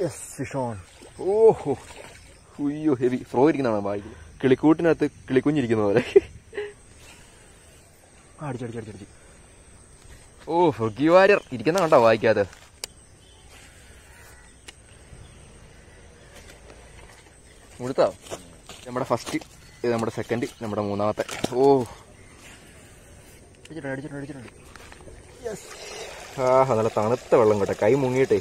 Yes fish on ഓഹോ ഉയ്യോ heavy ഫ്രോ ഇരിക്കുന്നതാണ് വായിക്കുന്നത് കിളിക്കൂട്ടിനകത്ത് കിളിക്കുഞ്ഞിരിക്കുന്ന പോലെ അടിച്ചടിച്ചടിച്ചടിച്ച് ഓ ഫ്രൊഗി വാര്യർ ഇരിക്കുന്ന കണ്ടോ വായിക്കാതെ മുഴുത്താ നമ്മുടെ ഫസ്റ്റ് ഇത് നമ്മുടെ സെക്കൻഡ് നമ്മുടെ മൂന്നാമത്തെ ഓ അടിച്ചിട്ടുണ്ട് അടിച്ചിട്ടുണ്ട് അടിച്ചിട്ടുണ്ട് ആ നല്ല തണുത്ത വെള്ളം കേട്ടെ കൈ മുങ്ങിയിട്ടേ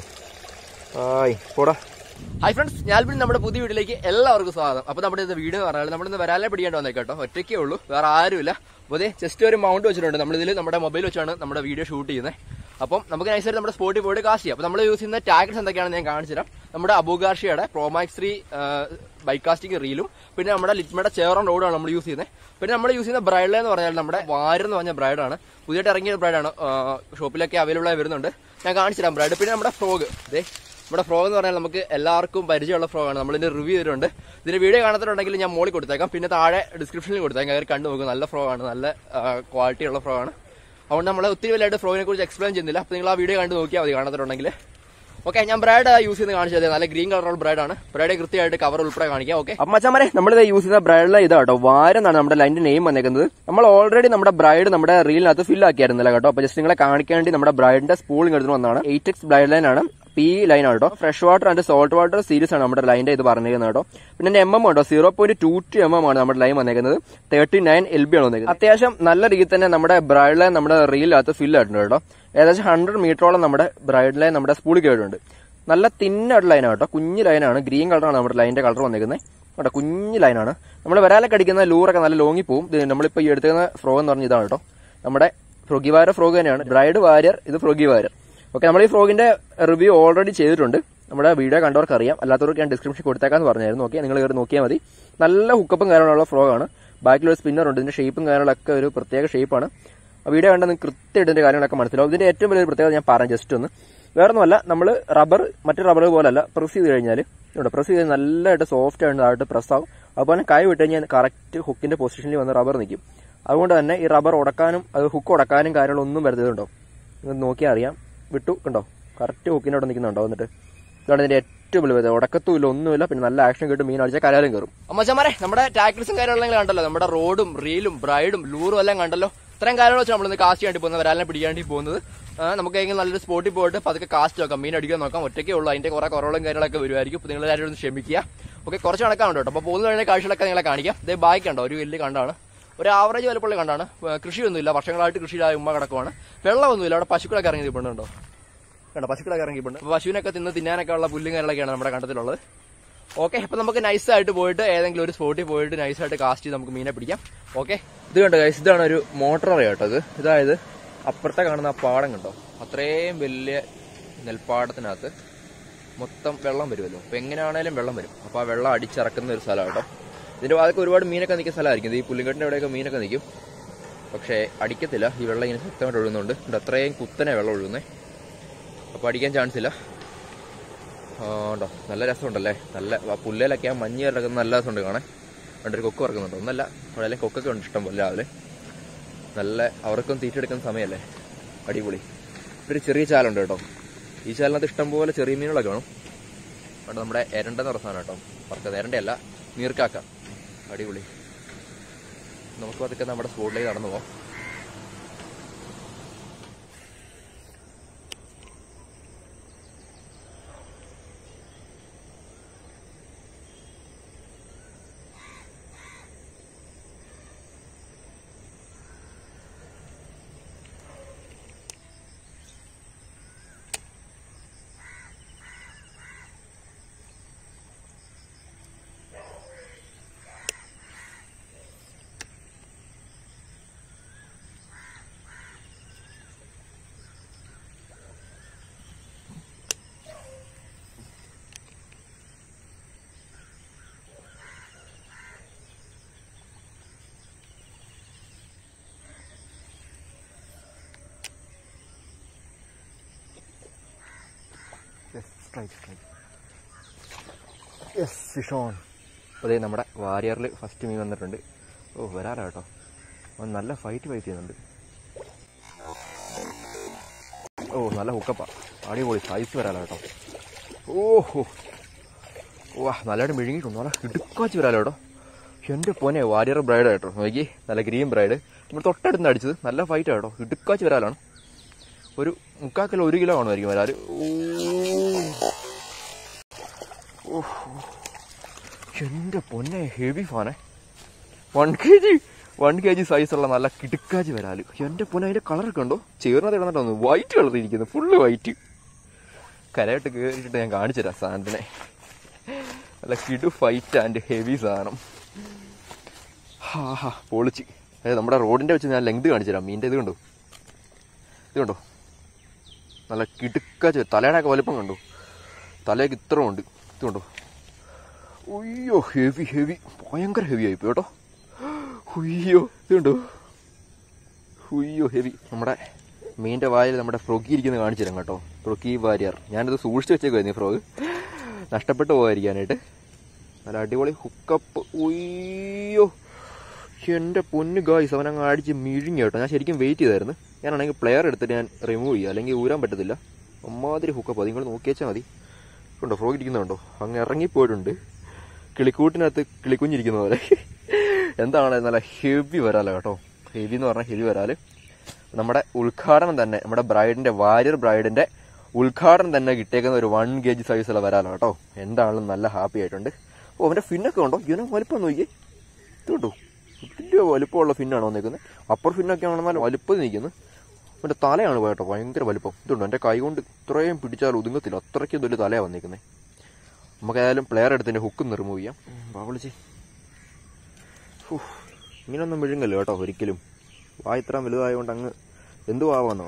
ആയി പോടാ ഹായ് ഫ്രണ്ട്സ് ഞാൻ പിന്നെ നമ്മുടെ പുതിയ വീട്ടിലേക്ക് എല്ലാവർക്കും സ്വാഗതം അപ്പോൾ നമ്മുടെ ഇത് വീഡിയോ പറഞ്ഞാൽ നമ്മൾ ഇന്ന് വരാലെ പിടിക്കേണ്ടി വന്നേ കേട്ടോ ഒറ്റയ്ക്കേ ഉള്ളൂ വേറെ ആരുമില്ല അപ്പോൾ അതെ ജസ്റ്റ് ഒരു മൗണ്ട് വെച്ചിട്ടുണ്ട് നമ്മളിതിൽ നമ്മുടെ മൊബൈൽ വെച്ചാണ് നമ്മുടെ വീഡിയോ ഷൂട്ട് ചെയ്യുന്നത് അപ്പം നമുക്ക് നൈസായിട്ട് നമ്മുടെ സ്പോട്ടിൽ പോയിട്ട് കാശ് ചെയ്യാം അപ്പോൾ നമ്മൾ യൂസ് ചെയ്യുന്ന ടാഗറ്റ്സ് എന്തൊക്കെയാണെന്ന് ഞാൻ കാണിച്ചു തരാം നമ്മുടെ അബുഗാർഷിയുടെ പ്രോമാക്സ് ത്രീ ബൈക്ക് കാസ്റ്റിംഗ് റീലും പിന്നെ നമ്മുടെ ലിറ്റ്മയുടെ ചേറോൺ റോഡാണ് നമ്മൾ യൂസ് ചെയ്യുന്നത് പിന്നെ നമ്മൾ യൂസ് ചെയ്യുന്ന ബ്രൈഡ് എന്ന് പറഞ്ഞാൽ നമ്മുടെ വാര് എന്ന് പറഞ്ഞ ബ്രൈഡാണ് പുതിയതായിട്ട് ഇറങ്ങിയ ബ്രൈഡാണ് ഷോപ്പിലൊക്കെ അവൈലബിൾ ആയി വരുന്നുണ്ട് ഞാൻ കാണിച്ചു തരാം ബ്രൈഡ് പിന്നെ നമ്മുടെ ഫ്രോഗ് അതെ നമ്മുടെ ഫ്രോഗ് എന്ന് പറഞ്ഞാൽ നമുക്ക് എല്ലാവർക്കും പരിചയമുള്ള ഫ്രോഗ് ആണ് നമ്മളിതിന്റെ റിവ്യൂ ചെയ്തിട്ടുണ്ട് ഇതിന്റെ വീഡിയോ കാണത്തുണ്ടെങ്കിൽ ഞാൻ മോളിൽ കൊടുത്തേക്കാം പിന്നെ താഴെ ഡിസ്ക്രിപ്ഷനിൽ കൊടുത്തേക്കാം അവർ കണ്ടു നോക്കും നല്ല ഫ്രോ ആണ് നല്ല ക്വാളിറ്റി ഉള്ള ഫ്രോ ആണ് അതുകൊണ്ട് നമ്മൾ ഒത്തിരി വലുതായിട്ട് ഫ്രോഗിനെ കുറിച്ച് എക്സ്പ്ലെയിൻ ചെയ്യുന്നില്ല അപ്പോൾ നിങ്ങൾ ആ വീഡിയോ കണ്ടു നോക്കിയാൽ മതി കാണത്തുണ്ടെങ്കിൽ ഓക്കെ ഞാൻ ബ്രാഡ് യൂസ് ചെയ്ത് കാണിച്ചത് നല്ല ഗ്രീൻ കളറുള്ള ബ്രാഡ് ആണ് ബ്രാഡ് കൃത്യമായിട്ട് കവർ ഉൾപ്പെടെ കാണിക്കാം ഓക്കെ അപ്പം മച്ചാമരെ നമ്മളിത് യൂസ് ചെയ്ത ബ്രൈഡിലെ ഇതാട്ടോ വാരെന്നാണ് നമ്മുടെ ലൈനിന്റെ നെയിം വന്നേക്കുന്നത് നമ്മൾ ഓൾറെഡി നമ്മുടെ ബ്രൈഡ് നമ്മുടെ റീലിനകത്ത് ഫിൽ ആക്കിയായിരുന്നില്ല കേട്ടോ അപ്പൊ ജസ്റ്റ് നിങ്ങളെ കാണിക്കാൻ വേണ്ടി നമ്മുടെ ബ്രൈഡിന്റെ സ്പൂളിംഗ് എടുത്തു വന്നതാണ് എയ്റ്റ് എക്സ് ബ്രൈഡ് ലൈൻ ആണ് പി ലൈൻ ആണ് കേട്ടോ fresh water and salt water series ആണ് നമ്മുടെ ലൈനിന്റെ ഇത് പറഞ്ഞിരിക്കുന്നത് കേട്ടോ പിന്നെ എം എം ഉണ്ടോ zero point two two M M ആണ് നമ്മുടെ ലൈൻ വന്നേക്കുന്നത് തേർട്ടി നയൻ എൽ ബി ആണ് വന്നേക്കുന്നത് അത്യാവശ്യം നല്ല രീതിയിൽ തന്നെ നമ്മുടെ ബ്രൈഡ് ലൈൻ നമ്മുടെ റീലിനകത്ത് ഫിൽ ആയിട്ടുണ്ട് കേട്ടോ ഏകദേശം ഹൺഡ്രഡ് മീറ്ററോളം നമ്മുടെ ബ്രൈഡ് ലൈൻ നമ്മുടെ സ്പൂളിൽ കേട്ടിട്ടുണ്ട് നല്ല തിന്നായിട്ടുള്ള ലൈനാണ് കേട്ടോ കുഞ്ഞു ലൈനാണ് ഗ്രീൻ കളറാണ് നമ്മുടെ ലൈനിന്റെ കളർ വന്നേക്കുന്നത് കേട്ടോ കുഞ്ഞു ലൈനാണ് നമ്മൾ വരാലൊക്കെ അടിക്കുന്ന ലൂറൊക്കെ നല്ല ലോങ്ങി പോവും ഇത് നമ്മളിപ്പോൾ ഈ എടുക്കുന്ന ഫ്രോ എന്ന് പറഞ്ഞ ഇതാണ് കേട്ടോ നമ്മുടെ ഫ്രോഗി വാരർ ഫ്രോഗ് തന്നെയാണ് ബ്രൈഡ് വാര്യർ ഇത് ഫ്രോഗി വാര്യർ ഓക്കെ നമ്മൾ ഈ ഫ്രോഗിന്റെ റിവ്യൂ ഓൾറെഡി ചെയ്തിട്ടുണ്ട് നമ്മുടെ വീഡിയോ കണ്ടവർക്ക് അറിയാം അല്ലാത്തവർക്ക് ഞാൻ ഡിസ്ക്രിപ്ഷൻ കൊടുത്തേക്കാന്ന് പറഞ്ഞായിരുന്നു ഓക്കെ നിങ്ങൾ കയറി നോക്കിയാൽ മതി നല്ല ഹുക്കപ്പും കാര്യങ്ങളുള്ള ഫ്രോഗാണ് ബാക്കിലൊരു സ്പിന്നർ ഉണ്ട് ഇതിന്റെ ഷേപ്പും കാര്യങ്ങളൊക്കെ ഒരു പ്രത്യേക ഷേപ്പാണ് ആ വീഡിയോ കണ്ടാൽ നിങ്ങൾക്ക് കൃത്യമായിട്ട് ഇതിന്റെ കാര്യങ്ങളൊക്കെ മനസ്സിലാവും ഇതിന്റെ ഏറ്റവും വലിയൊരു പ്രത്യേകത ഞാൻ പറയാം ജസ്റ്റ് ഒന്ന് വേറൊന്നുമല്ല നമ്മൾ റബ്ബർ മറ്റു റബ്ബർ പോലല്ല പ്രസ് ചെയ്ത് കഴിഞ്ഞാൽ ഇവിടെ പ്രസ് ചെയ്ത് നല്ലതായിട്ട് സോഫ്റ്റ് ആയിട്ട് താഴോട്ട് പ്രസ് ആവും അതുപോലെ കൈ വിട്ട് കഴിഞ്ഞാൽ കറക്റ്റ് ഹുക്കിന്റെ പൊസിഷനിൽ വന്ന് റബ്ബർ നിൽക്കും അതുകൊണ്ട് തന്നെ ഈ റബ്ബർ ഉടക്കാനും അത് ഹുക്ക് ഉടക്കാനും കാര്യങ്ങളൊന്നും വരുന്നതുണ്ടോ നിങ്ങൾ നോക്കിയാൽ അറിയാം വിട്ടു കണ്ടോ കറക്റ്റ് ഹുക്കിന്റെ അവിടെ നിൽക്കുന്നുണ്ടോ എന്നിട്ട് ഇതാണ് ഇതിന്റെ ഏറ്റവും വലിയ ഉടക്കത്തുമില്ല ഒന്നുമില്ല പിന്നെ നല്ല ആക്ഷൻ കിട്ടും മീൻ അടിച്ചാൽ കലാലും കയറും അമ്മച്ചമാരെ നമ്മുടെ ടാക്കിൾസും കാര്യങ്ങളെല്ലാം കണ്ടല്ലോ നമ്മുടെ റോഡും റീലും ബ്രൈഡും ലൂറും എല്ലാം കണ്ടല്ലോ ഇത്രയും കാര്യങ്ങൾ വെച്ചാൽ നമ്മളിന്ന് കാസ്റ്റ് ചെയ്യാണ്ടി പോകുന്നത് വരാലിനെ പിടിക്കാണ്ടി പോകുന്നത് ആ, നമുക്ക് എങ്ങനെ നല്ലൊരു സ്പോട്ടിൽ പോയിട്ട് പതുക്കെ കാസ്റ്റ് നോക്കാം മീൻ അടിക്കാൻ നോക്കാം ഒറ്റയ്ക്കേ ഉള്ളൂ അതിന്റെ കുറെ കുറവുകളും കാര്യങ്ങളൊക്കെ വരുമായിരിക്കും അപ്പോൾ നിങ്ങൾ എല്ലാവരും ഒന്ന് ക്ഷമിക്കുക ഓക്കെ കുറച്ച് കണക്കാണ് കേട്ടോ അപ്പോൾ പോകുന്ന കഴിഞ്ഞ കാഴ്ചകളൊക്കെ നിങ്ങളെ കാണിക്കാം ഇതേ ബാക്ക് ഉണ്ടോ ഒരു വലിയ കണ്ടാണ് ഒരു ആവറേജ് വലുപ്പമുള്ള കണ്ടാണ് ഏ, കൃഷിയൊന്നുമില്ല വർഷങ്ങളായിട്ട് കൃഷിയിലായ ഉമ്മ കിടക്കുവാണ് വെള്ളമൊന്നുമില്ല അവിടെ പശുക്കളൊക്കെ ഇറങ്ങി നിൽപ്പുണ്ടോ കണ്ടോ പശുക്കളൊക്കെ ഇറങ്ങിയിട്ടുണ്ട് അപ്പോൾ പശുവിനൊക്കെ തിന്ന് തിന്നാനൊക്കെ ഉള്ള പുല്ലും കാര്യങ്ങളൊക്കെയാണ് നമ്മുടെ കണ്ടത്തിലുള്ളത് ഓക്കെ അപ്പൊ നമുക്ക് നൈസായിട്ട് പോയിട്ട് ഏതെങ്കിലും ഒരു സ്പോട്ടിൽ പോയിട്ട് നൈസായിട്ട് കാസ്റ്റ് ചെയ്ത് നമുക്ക് മീനെ പിടിക്കാം ഓക്കെ ഇത് കണ്ടോ ഗൈസ് ഇതാണ് ഒരു മോട്ടർ കേട്ടോ ഇത് ഇതായത് അപ്പുറത്തെ കാണുന്ന ആ പാടം കണ്ടോ അത്രയും വലിയ നെൽപ്പാടത്തിനകത്ത് മൊത്തം വെള്ളം വരുമല്ലോ അപ്പൊ എങ്ങനെയാണേലും വെള്ളം വരും അപ്പൊ ആ വെള്ളം അടിച്ചിറക്കുന്ന ഒരു സ്ഥലം കേട്ടോ ഇതിന്റെ ഭാഗത്ത് ഒരുപാട് മീനൊക്കെ നിൽക്കുന്ന സ്ഥലമായിരിക്കും ഇത് ഈ പുല്ലുകെട്ടിന്റെ അവിടെയൊക്കെ മീനൊക്കെ നിൽക്കും പക്ഷേ അടിക്കത്തില്ല ഈ വെള്ളം ഇങ്ങനെ ശക്തമായിട്ട് ഒഴുകുന്നുണ്ട് ഇവിടെ അത്രയും കുത്തനെ വെള്ളം ഒഴുകുന്നേ അപ്പോൾ അടിക്കാൻ ചാൻസ് ഇല്ല ആ, ഉണ്ടോ നല്ല രസമുണ്ടല്ലേ നല്ല ആ പുല്ലേലൊക്കെ ആ മഞ്ഞ് കിടക്കുന്ന നല്ല രസമുണ്ട് കാണാൻ അവിടെ ഒരു കൊക്ക് പറക്കുന്നുണ്ട് ഒന്നല്ല അവിടെ എല്ലാം കൊക്കൊക്കെ ഉണ്ട് ഇഷ്ടം പോലെ രാവിലെ നല്ല അവർക്കും തീറ്റെടുക്കുന്ന സമയമല്ലേ അടിപൊളി ഒരു ചെറിയ ചാലുണ്ട് കേട്ടോ ഈ ചാലിനകത്ത് ഇഷ്ടം പോലെ ചെറിയ മീനുകളൊക്കെ കാണും അവിടെ നമ്മുടെ എരണ്ടെന്ന് പറഞ്ഞ സാധനം കേട്ടോ പറക്കത് എരണ്ടയല്ല നീർക്കാക്ക അടിപൊളി നമുക്ക് അതൊക്കെ നമ്മുടെ സ്പോട്ടിലേക്ക് നടന്നു പോവാം യെസ് ഫിഷ് ഓൺ അതെ നമ്മുടെ വാരിയറിൽ ഫസ്റ്റ് മീൻ വന്നിട്ടുണ്ട് ഓ വരാലോ കേട്ടോ അവൻ നല്ല ഫൈറ്റ് ഫൈറ്റ് ചെയ്യുന്നുണ്ട് ഓ നല്ല ഹുക്കപ്പാ അടിപൊളി സൈസ് വരാലോ കേട്ടോ ഓഹോ വാ നല്ലതായിട്ട് മെഴുകിയിട്ടുണ്ട് നല്ല ഇടുക്കാച്ച് വരാലോ കേട്ടോ എൻ്റെ പോനെ വാരിയർ ബ്രൈഡ് കേട്ടോ നോക്കി നല്ല ഗ്രീൻ ബ്രൈഡ് നമ്മൾ തൊട്ടടുത്ത് അടിച്ചത് നല്ല ഫൈറ്റ് കേട്ടോ ഇടുക്കാച്ച് വരാലാണ് ഒരു മുക്കാൽ കിലോ ഒരു കിലോ കാണുമായിരിക്കും വരാല് ഓ എൻ്റെ പൊന്നെ ഹെവി ഫാനേ one K G one K G സൈസുള്ള നല്ല കിടുക്കാച്ചി വരാല് എൻ്റെ പൊന്നെ അതിൻ്റെ കളറൊക്കെ ഉണ്ടോ ചേർന്നത് ഇടന്നിട്ടൊന്ന് വൈറ്റ് കളർ ഇരിക്കുന്നു ഫുള്ള് വൈറ്റ് കരയായിട്ട് കയറിയിട്ട് ഞാൻ കാണിച്ചു തരാം സാധനത്തിനെ നല്ല കിടു ഫൈറ്റ് ആൻഡ് ഹെവി സാധനം ഹാ ഹാ പൊളിച്ച് അതായത് നമ്മുടെ റോഡിൻ്റെ വെച്ച് ഞാൻ ലെങ്ത് കാണിച്ചു തരാം മീൻ്റെ ഇത് കണ്ടോ ഇത് കണ്ടോ നല്ല കിടുക്കാച്ച് തലയുടെ ഒക്കെ വലുപ്പം കണ്ടു തലയൊക്കെ ഇത്ര ഉണ്ട് ഇത് കണ്ടോ ഉയ്യോ ഹെവി ഹെവി ഭയങ്കര ഹെവി ആയിപ്പോയി കേട്ടോ ഉയ്യോ ഇത് കണ്ടോ ഉയ്യോ ഹെവി നമ്മുടെ മീൻ്റെ വായിൽ നമ്മുടെ ഫ്രോക്കി ഇരിക്കുന്നത് കാണിച്ചു തരാം കേട്ടോ ഫ്രോക്കി വാരിയർ ഞാനിത് സൂക്ഷിച്ച് വെച്ചേക്കുമായിരുന്നു ഈ ഫ്രോഗ് നഷ്ടപ്പെട്ടു പോകാതിരിക്കാനായിട്ട് നല്ല അടിപൊളി ഹുക്കപ്പ് ഉയ്യോ എൻ്റെ പൊന്ന് ഗായ്സ് അവൻ അങ്ങ് അടിച്ച് മിഴിഞ്ഞു കേട്ടോ ഞാൻ ശരിക്കും വെയിറ്റ് ചെയ്തായിരുന്നു ഞാനാണെങ്കിൽ പ്ലെയർ എടുത്തിട്ട് ഞാൻ റിമൂവ് ചെയ്യുക അല്ലെങ്കിൽ ഊരാൻ പറ്റത്തില്ല അമ്മാതിരി ഹുക്കപ്പ് അത് നിങ്ങൾ നോക്കി വെച്ചാൽ മതി ഉണ്ടോ ഫ്രോഗ് ഇരിക്കുന്നുണ്ടോ അങ്ങ് ഇറങ്ങിപ്പോയിട്ടുണ്ട് കിളിക്കൂട്ടിനകത്ത് കിളിക്കുഞ്ഞിരിക്കുന്ന പോലെ എന്താണ് നല്ല ഹെവി വരാല കേട്ടോ ഹെവി എന്ന് പറഞ്ഞാൽ ഹെവി വരാല് നമ്മുടെ ഉദ്ഘാടനം തന്നെ നമ്മുടെ ബ്രൈഡിന്റെ വാര്യർ ബ്രൈഡിന്റെ ഉദ്ഘാടനം തന്നെ കിട്ടിയേക്കുന്ന ഒരു വൺ കെ ജി സൈസുള്ള വരാല കേട്ടോ എന്താണെങ്കിലും നല്ല ഹാപ്പി ആയിട്ടുണ്ട് ഓ അവന്റെ ഫിന്നൊക്കെ ഉണ്ടോ ഇവനെ വലിപ്പം നോക്കിയേ ഇത് കണ്ടോ വലിയ വലിപ്പമുള്ള ഫിന്നാണ് വന്നേക്കുന്നത് അപ്പർ ഫിന്നൊക്കെ ആണെന്നാൽ വലിപ്പം നിൽക്കുന്നത് അവന്റെ തലയാണ് പോയട്ടോ ഭയങ്കര വലിപ്പം ഇതുണ്ടോ എൻ്റെ കൈ കൊണ്ട് ഇത്രയും പിടിച്ചാൽ ഒതുങ്ങത്തില്ല അത്രയ്ക്കും വലിയ തലയാണ് വന്നേക്കുന്നത് നമുക്ക് ഏതായാലും പ്ലെയർ എടുത്തിൻ്റെ ഹുക്ക് റിമൂവ് ചെയ്യാം വിളിച്ച് ഇങ്ങനൊന്നും വിഴുങ്ങല്ലോ കേട്ടോ ഒരിക്കലും വാ ഇത്രയും വലുതായതുകൊണ്ട് അങ്ങ് എന്തു ആവാന്നോ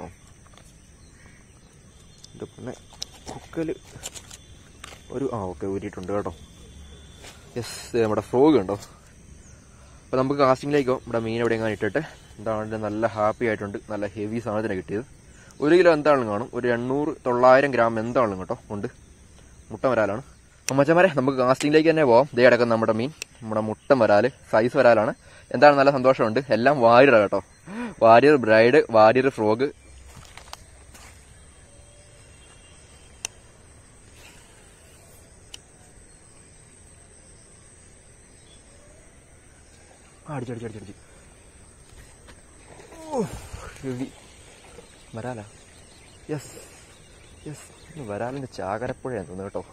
എൻ്റെ പിന്നെ ഹുക്കൽ ഒരു ആ ഓക്കെ ഊരിയിട്ടുണ്ട് കേട്ടോ യെസ് നമ്മുടെ ഫ്രോഗ് ഉണ്ടോ അപ്പോൾ നമുക്ക് കാസ്റ്റിങ്ങിലേക്കോ നമ്മുടെ മീൻ എവിടെയെങ്കിലും ഇട്ടിട്ട് എന്താണ് നല്ല ഹാപ്പി ആയിട്ടുണ്ട് നല്ല ഹെവി സാധനത്തിന് കിട്ടിയത് ഒരു കിലോ എന്താണെങ്കിലും കാണും ഒരു എണ്ണൂറ് തൊള്ളായിരം ഗ്രാം എന്താണെങ്കിലും കേട്ടോ ഉണ്ട് മുട്ട വരാലാണ് അമ്മച്ചമാരെ നമുക്ക് കാസ്റ്റിംഗിലേക്ക് തന്നെ പോവാം ദേ അടക്കം നമ്മുടെ മീൻ നമ്മുടെ മുട്ട വരാല് സൈസ് വരാലാണ് എന്താണ് നല്ല സന്തോഷമുണ്ട് എല്ലാം വാരിയർ കേട്ടോ വാരിയർ ബ്രൈഡ് വാരിയർ ഫ്രോഗ് അടിച്ചടിച്ചടിച്ചടിച്ച് ഹെവി വരാല യെസ് യെസ് വരാലിന്റെ ചാകരപ്പുഴയാണ് തോന്നുന്നു കേട്ടോ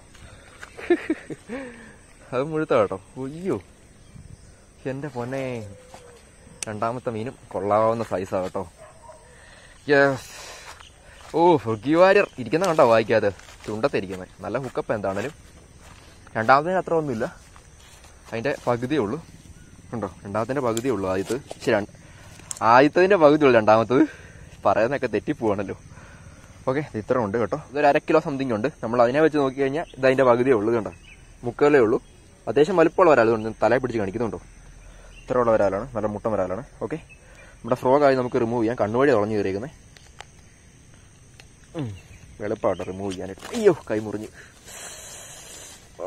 അത് മുഴുത്ത കേട്ടോ അയ്യോ എൻ്റെ പൊന്നെ രണ്ടാമത്തെ മീനും കൊള്ളാവുന്ന സൈസാണ് കേട്ടോ യെസ് ഓ ഫ്രഗി വാര്യർ ഇരിക്കുന്ന കണ്ടോ വായിക്കാതെ ചുണ്ടത്തിരിക്കുന്നത് നല്ല ഹുക്കപ്പ് എന്താണേലും രണ്ടാമത്തേന് അത്ര ഒന്നുമില്ല അതിൻ്റെ പകുതിയേ ഉള്ളൂ ഉണ്ടോ രണ്ടാമത്തിൻ്റെ പകുതിയേ ഉള്ളൂ ആദ്യത്തെ ശരി രണ്ട് ആദ്യത്തതിൻ്റെ പകുതി ഉള്ളൂ രണ്ടാമത്തത് പറയുന്നതൊക്കെ തെറ്റിപ്പോവാണല്ലോ ഓക്കെ ഇത്ര ഉണ്ട് കേട്ടോ ഇതൊരു അര കിലോ സംതിങ് ഉണ്ട് നമ്മൾ അതിനെ വെച്ച് നോക്കി കഴിഞ്ഞാൽ ഇത് അതിൻ്റെ പകുതിയേ ഉള്ളൂ കണ്ടോ മുക്കാലേ ഉള്ളൂ അത്യാവശ്യം വലുപ്പമുള്ള വരാൽ അതുകൊണ്ട് തലയെ പിടിച്ച് കാണിക്കുന്നുണ്ടോ ഇത്ര ഉള്ള വരാലാണ് നല്ല മുട്ട വരാലാണ് ഓക്കെ നമ്മുടെ ഫ്രോഗായി നമുക്ക് റിമൂവ് ചെയ്യാം കണ്ണുവഴി തുളഞ്ഞു കയറിയിരിക്കുന്നത് എളുപ്പമാട്ടോ റിമൂവ് ചെയ്യാനായിട്ട് അയ്യോ കൈ മുറിഞ്ഞ് ആ.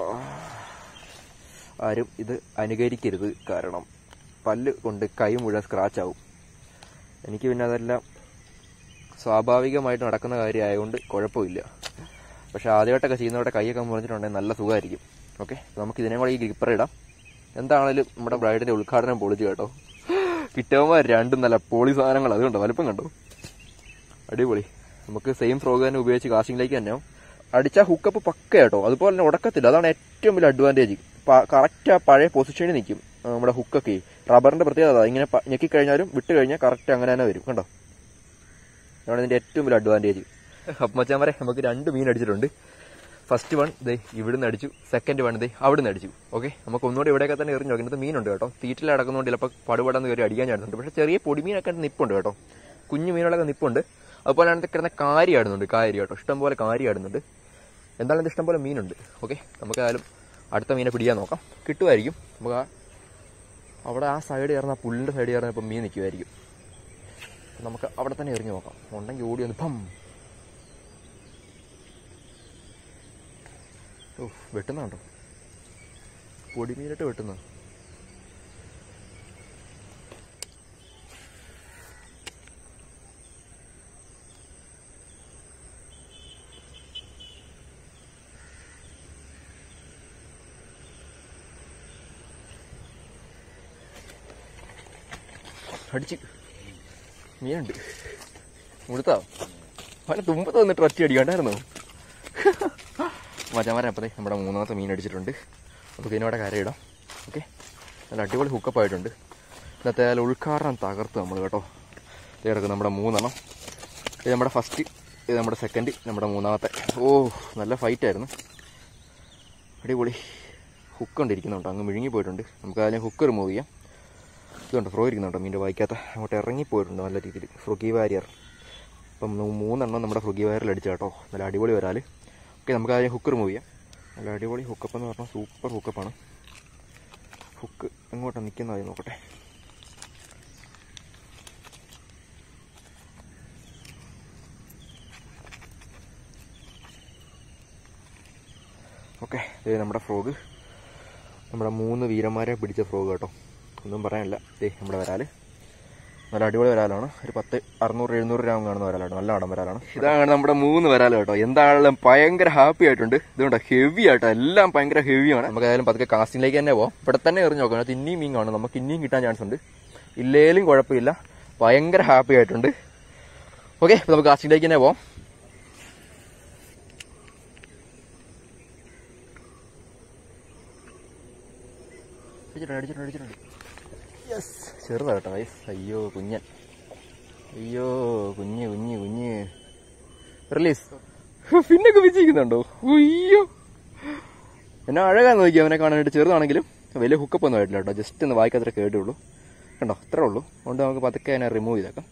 ആരും ഇത് അനുകരിക്കരുത് കാരണം പല്ല് കൊണ്ട് കൈ മുഴുവൻ സ്ക്രാച്ച് ആവും എനിക്ക് പിന്നെ അതെല്ലാം സ്വാഭാവികമായിട്ട് നടക്കുന്ന കാര്യമായതുകൊണ്ട് കുഴപ്പമില്ല പക്ഷെ ആദ്യമായിട്ടൊക്കെ ചെയ്യുന്നവരുടെ കൈയൊക്കെ മുറിഞ്ഞിട്ടുണ്ടെങ്കിൽ നല്ല സുഖമായിരിക്കും ഓക്കെ നമുക്ക് ഇതിനെ കൂടെ ഈ ഗ്രിപ്പർ ഇടാം എന്താണേലും നമ്മുടെ ബ്രൈഡിന്റെ ഉദ്ഘാടനം പൊളിച്ചു കേട്ടോ കിട്ടുമ്പോൾ രണ്ടും നല്ല പോളി സാധനങ്ങൾ അതുകൊണ്ടോ വലുപ്പം കണ്ടോ അടിപൊളി നമുക്ക് സെയിം ഫ്രോഗ് തന്നെ ഉപയോഗിച്ച് കാസ്റ്റിംഗിലേക്ക് തന്നെ അടിച്ച ഹുക്കപ്പ് പക്ക കേട്ടോ അതുപോലെ തന്നെ ഉടക്കത്തില്ല അതാണ് ഏറ്റവും വലിയ അഡ്വാൻറ്റേജ് കറക്റ്റ് ആ പഴയ പൊസിഷനിൽ നിൽക്കും ആ, നമ്മുടെ ഹുക്കൊക്കെ റബ്ബറിന്റെ പ്രത്യേകത അതാ. ഇങ്ങനെ പ- ഞെക്കിക്കഴിഞ്ഞാലും വിട്ട് കഴിഞ്ഞാൽ കറക്റ്റ് അങ്ങനെ തന്നെ വരും കണ്ടോ അതാണ് ഇതിന്റെ ഏറ്റവും വലിയ അഡ്വാൻറ്റേജ് അപ്പമച്ചാൻ നമുക്ക് രണ്ട് മീൻ അടിച്ചിട്ടുണ്ട് ഫസ്റ്റ് വൺ ദേ ഇവിടുന്ന് അടിച്ചു സെക്കൻഡ് വൺ ദേ അവിടുന്ന് അടിച്ചു ഓക്കെ നമുക്ക് ഒന്നുകൂടി ഇവിടെയൊക്കെ തന്നെ എറിഞ്ഞു നോക്കുന്നത് മീനുണ്ട് കേട്ടോ തീറ്റിൽ അടക്കുന്നതുകൊണ്ട് ചിലപ്പോൾ പടുപടാന്ന് കയറി അടിക്കാൻ ചാടുന്നുണ്ട് പക്ഷേ ചെറിയ പൊടിമീനൊക്കെ നിപ്പുണ്ട് കേട്ടോ കുഞ്ഞു മീനുകളൊക്കെ നിപ്പുണ്ട് അതുപോലെ അതിനകത്ത് കിടന്ന കാരി ആടുന്നുണ്ട് കാരി കേട്ടോ ഇഷ്ടംപോലെ കാരി ആടുന്നുണ്ട് എന്തായാലും ഇത് ഇഷ്ടംപോലെ മീനുണ്ട് ഓക്കെ നമുക്ക് ആയാലും അടുത്ത മീനെ പിടിക്കാൻ നോക്കാം കിട്ടുമായിരിക്കും നമുക്ക് ആ അവിടെ ആ സൈഡ് കയറുന്ന ആ പുല്ലിൻ്റെ സൈഡ് കയറുന്ന ഇപ്പം മീൻ നിൽക്കുമായിരിക്കും നമുക്ക് അവിടെ തന്നെ എറിഞ്ഞു നോക്കാം ഉണ്ടെങ്കിൽ ഓടി വന്ന് പം ഓ വെട്ടുന്നുണ്ടോ പൊടിമീനിട്ട് വെട്ടുന്ന അടിച്ച് മീനുണ്ട് മുഴുത്താ അവനെ തുമ്പത്ത് വന്നിട്ട് ഒറ്റ അടിക്കണ്ടായിരുന്നോ മച്ചാമാരെ അപ്പതേ നമ്മുടെ മൂന്നാമത്തെ മീൻ അടിച്ചിട്ടുണ്ട് നമുക്ക് ഇതിനോടെ കരയിടാം ഓക്കെ നല്ല അടിപൊളി ഹുക്കപ്പ് ആയിട്ടുണ്ട് ഇന്നത്തെ ആ ഉൾക്കാരണം തകർത്ത് നമ്മൾ കേട്ടോ ഇത് കിടക്കും നമ്മുടെ മൂന്നെണ്ണം ഇത് നമ്മുടെ ഫസ്റ്റ് ഇത് നമ്മുടെ സെക്കൻഡ് നമ്മുടെ മൂന്നാമത്തെ ഓ നല്ല ഫൈറ്റ് ആയിരുന്നു അടിപൊളി ഹുക്ക് കൊണ്ടിരിക്കുന്നുണ്ട് അങ്ങ് മിഴുങ്ങി പോയിട്ടുണ്ട് നമുക്ക് അതിനെ ഹുക്ക് റിമൂവ് ചെയ്യാം ഇതുണ്ട് ഫ്രോ ഇരിക്കുന്നുണ്ട് മീൻ്റെ വായിക്കാത്ത അങ്ങോട്ട് ഇറങ്ങിപ്പോയിട്ടുണ്ട് നല്ല രീതിയിൽ ഫ്രുഗി വാരിയർ അപ്പം മൂ- മൂന്നെണ്ണം നമ്മുടെ ഫ്രുഗി വാരിയറിൽ അടിച്ച കേട്ടോ നല്ല അടിപൊളി വരാൽ ഓക്കെ നമുക്ക് അതിനെ ഹുക്ക് റിമൂവ് ചെയ്യാം നല്ല അടിപൊളി ഹുക്കപ്പ് എന്ന് പറഞ്ഞാൽ സൂപ്പർ ഹുക്കപ്പാണ് ഹുക്ക് എങ്ങോട്ടാണ് നിൽക്കുന്നത് ആദ്യം നോക്കട്ടെ ഓക്കെ ഇത് നമ്മുടെ ഫ്രോഗ് നമ്മുടെ മൂന്ന് വീരന്മാരെ പിടിച്ച ഫ്രോഗ് കേട്ടോ ഒന്നും പറയാനില്ല ദേ നമ്മുടെ വരാല് നല്ല അടിപൊളി വരാലാണ് ഒരു പത്ത് അറുന്നൂറ് എഴുന്നൂറ് ഗ്രാം കാണുന്ന വരാലാണ് നല്ല അടം വരാലാണ് ഇതാണ് നമ്മുടെ മൂന്ന് വരാല് കേട്ടോ എന്താണെങ്കിലും ഭയങ്കര ഹാപ്പി ആയിട്ടുണ്ട് ഇതുകൊണ്ട് ഹെവി ആട്ടോ എല്ലാം ഭയങ്കര ഹെവിയാണ് നമുക്ക് ഏതായാലും പതുക്കെ കാസ്റ്റിംഗിലേക്ക് തന്നെ പോവാം ഇവിടെ തന്നെ എറിഞ്ഞ് നോക്കാം അതിനകത്ത് ഇനിയും മീൻ കാണും നമുക്ക് ഇനിയും കിട്ടാൻ ചാൻസ് ഉണ്ട് ഇല്ലേലും കുഴപ്പമില്ല ഭയങ്കര ഹാപ്പി ആയിട്ടുണ്ട് ഓക്കെ നമുക്ക് കാസ്റ്റിംഗിലേക്ക് തന്നെ പോവാം അടിച്ചിട്ടുണ്ട് അടിച്ചിട്ടുണ്ട് അടിച്ചിട്ടുണ്ട് യെസ് ചെറുതാ കേട്ടോ യെസ് അയ്യോ കുഞ്ഞൻ അയ്യോ കുഞ്ഞ് കുഞ്ഞ് കുഞ്ഞ് റിലീസ് പിന്നൊക്കെ വിജയിക്കുന്നുണ്ടോ അയ്യോ എന്നെ അഴകാന്ന് നോക്കി അവനെ കാണാനായിട്ട് ചെറുതാണെങ്കിലും വലിയ ഹുക്കപ്പ് ഒന്നും ആയിട്ടില്ല കേട്ടോ ജസ്റ്റ് ഒന്ന് വായിക്കാത്ര കേട്ടുള്ളൂ കണ്ടോ അത്രേ ഉള്ളൂ അതുകൊണ്ട് നമുക്ക് പതുക്കെ അതിനെ റിമൂവ് ചെയ്തേക്കാം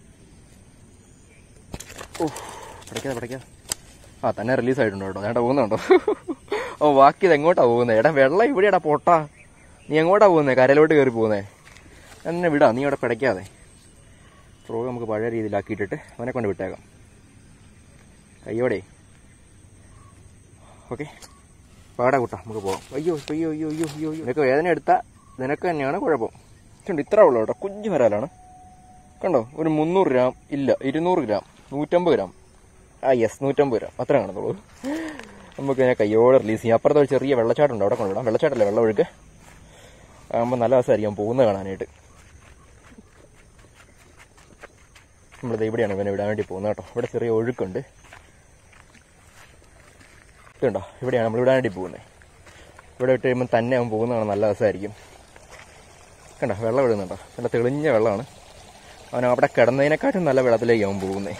ഓ പടയ്ക്കാതെ പടയ്ക്കാതെ ആ തന്നെ റിലീസ് ആയിട്ടുണ്ട് കേട്ടോ ഞാൻ പോകുന്നുണ്ടോ ഓ ബാക്കി ഇത് എങ്ങോട്ടാ പോകുന്നത് എടാ വെള്ളം ഇവിടെയാടാ പൊട്ടാ നീ എങ്ങോട്ടാ പോകുന്നേ കരയിലോട്ട് കയറി പോകുന്നേ എന്നെ വിടാ നീ അവിടെ പിടയ്ക്കാതെ ഫ്രോഗ് നമുക്ക് പഴയ രീതിയിലാക്കിയിട്ടിട്ട് അവനെ കൊണ്ട് വിട്ടേക്കാം അയ്യോടെ ഓക്കെ പാടാ കൂട്ടാ നമുക്ക് പോവാം അയ്യോ അയ്യോ അയ്യോ അയ്യോ അയ്യോ അയ്യോ നിനക്ക് വേദന എടുത്താൽ നിനക്ക് തന്നെയാണ് കുഴപ്പം കണ്ടോ ഇത്ര ഉള്ളൂ കേട്ടോ കുഞ്ഞു വരാലാണ് കണ്ടോ ഒരു മുന്നൂറ് ഗ്രാം ഇല്ല ഇരുന്നൂറ് ഗ്രാം നൂറ്റമ്പത് ഗ്രാം ആ യെസ് നൂറ്റമ്പത് ഗ്രാം അത്ര കാണത്തുള്ളൂ നമുക്ക് ഇതിനെ കയ്യോടെ റിലീസ് ചെയ്യാം അപ്പുറത്ത് ഒരു ചെറിയ വെള്ളച്ചാട്ടം ഉണ്ട് അവിടെ കൊണ്ടുവിടാം വെള്ളച്ചാട്ടല്ലേ വെള്ളം ഒഴുക്ക് ആകുമ്പോൾ നല്ല രസമായിരിക്കും പോകുന്നത് കാണാനായിട്ട് നമ്മളിത് ഇവിടെയാണ് ഇവനെ വിടാൻ വേണ്ടി പോകുന്നത് കേട്ടോ ഇവിടെ ചെറിയ ഒഴുക്കുണ്ട് ഇതുണ്ടോ ഇവിടെയാണ് നമ്മൾ വിടാൻ വേണ്ടി പോകുന്നത് ഇവിടെ ഇട്ട് കഴിയുമ്പോൾ തന്നെ അവൻ പോകുന്നതാണ് നല്ല രസമായിരിക്കും കണ്ടോ വെള്ളം വിടുന്നുണ്ടോ നല്ല തെളിഞ്ഞ വെള്ളമാണ് അവൻ അവിടെ കിടന്നതിനെക്കാട്ടും നല്ല വെള്ളത്തിലേക്ക് അവൻ പോകുന്നേ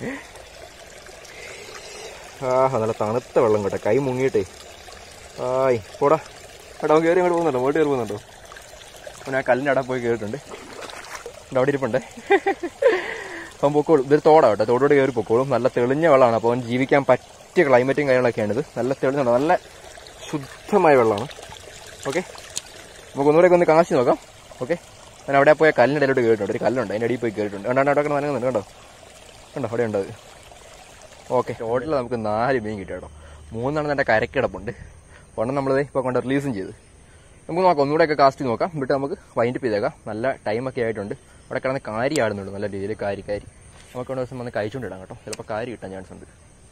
ആ നല്ല തണുത്ത വെള്ളം കേട്ടോ കൈ മുങ്ങിയിട്ടേ ആയി പോടാ എടാ അവൻ കയറി അങ്ങോട്ട് പോകുന്നുണ്ടോ അങ്ങോട്ട് കയറി പോകുന്നുണ്ടോ അവൻ ആ കല്ലിൻ്റെ അവിടെ പോയി കയറിയിട്ടുണ്ട് ഇവിടെ അവിടെ ഇരിപ്പുണ്ടേ അവൻ പൊക്കോളും ഇതൊരു തോടാ കേട്ടോ തോടോട് കയറി പൊക്കോളും നല്ല തെളിഞ്ഞ വെള്ളമാണ് അപ്പോൾ അവൻ ജീവിക്കാൻ പറ്റിയ ക്ലൈമറ്റും കാര്യങ്ങളൊക്കെയാണ് ഇത് നല്ല തെളിഞ്ഞുണ്ട് നല്ല ശുദ്ധമായ വെള്ളമാണ് ഓക്കെ നമുക്ക് ഒന്നുകൂടെ ഒന്ന് കാശി നോക്കാം ഓക്കെ ഞാൻ അവിടെ പോയ കല്ലിൻ്റെ ഇടയിലോട്ട് കയറിയിട്ടുണ്ട് ഒരു കല്ലുണ്ട് അതിൻ്റെ അടിയിൽ പോയി കയറിയിട്ടുണ്ട് കണ്ടോ അവിടെ കിടന്ന് നനങ്ങുന്നുണ്ട് കണ്ടോ കണ്ടോ അവിടെ ഉണ്ട് അത് ഓക്കെ ടോട്ടൽ നമുക്ക് നാല് മീൻ കിട്ടി കേട്ടോ മൂന്നെണ്ണം എൻ്റെ കരക്കിടപ്പുണ്ട് ഒരെണ്ണം നമ്മളിത് ഇപ്പോൾ കൊണ്ട് റിലീസും ചെയ്ത് നമുക്ക് നോക്കാം ഒന്നുകൂടെയൊക്കെ കാസ്റ്റ് നോക്കാം എന്നിട്ട് നമുക്ക് വൈൻഡപ്പ് ചെയ്തേക്കാം നല്ല ടൈമൊക്കെ ആയിട്ടുണ്ട് അവിടെ കിടന്ന് കാരി ആടുന്നുണ്ട് നല്ല രീതിയിൽ കാരി കാരി നമുക്ക് ഒരു ദിവസം വന്ന് കഴിച്ചുകൊണ്ടിടാം കേട്ടോ ചിലപ്പോൾ കാരി കിട്ടാൻ ചാൻസ് ഉണ്ട്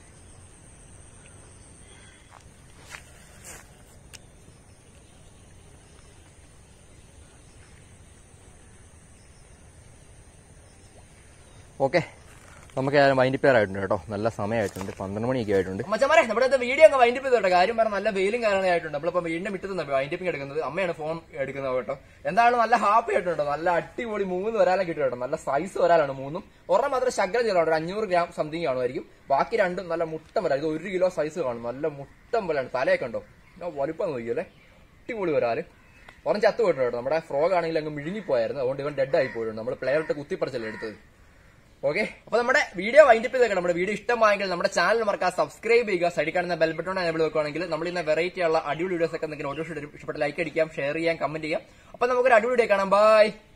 ഓക്കെ നമുക്ക് വൈൻഡ് പെയർ ആയിട്ടുണ്ട് കേട്ടോ നല്ല സമയമായിട്ടുണ്ട് പന്ത്രണ്ട് മണിയൊക്കെ ആയിട്ടുണ്ട് മച്ചമാരെ നമ്മുടെ വീഡിയോ അങ്ങ് വൈൻഡ് ചെയ്തോട്ടെ കാര്യം പറഞ്ഞാൽ നല്ല വെയിലും കാര്യങ്ങളായിട്ടുണ്ട് നമ്മളിപ്പോ വീടിന്റെ മിറ്റത്ത് വൈൻഡിപ്പിംഗ് എടുക്കുന്നത് അമ്മയാണ് ഫോൺ എടുക്കുന്നത് കേട്ടോ എന്താണ് നല്ല ഹാപ്പി ആയിട്ടുണ്ട് നല്ല അടിപൊളി മൂന്ന് വരാലും കിട്ടും കേട്ടോ നല്ല സൈസ് വരാലാണ് മൂന്നും ഒരെണ്ണം മാത്രം ശകലം ചെയ്യണം ഒരു അഞ്ഞൂറ് ഗ്രാം സംതിങ് കാണുമായിരിക്കും ബാക്കി രണ്ടും നല്ല മുട്ടം വരാം ഇത് ഒരു കിലോ സൈസ് കാണും നല്ല മുട്ടം വരാണ് തലയൊക്കെ ഉണ്ടോ ഞാൻ വലുപ്പം നോക്കിയല്ലേ അടിപൊളി വരാല് ഒരെണ്ണം ചത്തു പോയിട്ടുണ്ട് കേട്ടോ നമ്മുടെ ഫ്രോഗ് ആണെങ്കിൽ അങ്ങ് മിഴുങ്ങിപ്പോയായിരുന്നു അതുകൊണ്ട് ഇവൻ ഡെഡ് ആയി പോയിട്ടുണ്ട് നമ്മൾ പ്ലെയർ ഇട്ട് കുത്തിപ്പറിച്ചല്ലേ എടുത്തത് ഓക്കെ അപ്പൊ നമ്മുടെ വീഡിയോ വൈൻഡപ്പ് ചെയ്തേക്കാം നമ്മുടെ വീഡിയോ ഇഷ്ടമായെങ്കിൽ നമ്മുടെ ചാനൽ മറക്കാൻ സബ്സ്ക്രൈബ് ചെയ്യുക സൈഡിൽ കാണുന്ന ബെൽ ബട്ടൺ എനേബിൾ വെക്കുകയാണെങ്കിൽ നമ്മൾ ഇന്ന് വെറൈറ്റി ഉള്ള അടിപൊളി വീഡിയോസ് ഒക്കെ നിങ്ങൾക്ക് നോട്ടിഫിക്കേഷൻ ഇഷ്ടപ്പെട്ട ലൈക്ക് അടിക്കാം ഷെയർ ചെയ്യാം കമന്റ് ചെയ്യാം അപ്പൊ നമുക്കൊരു അടിപൊളി വീഡിയോ കാണാം ബൈ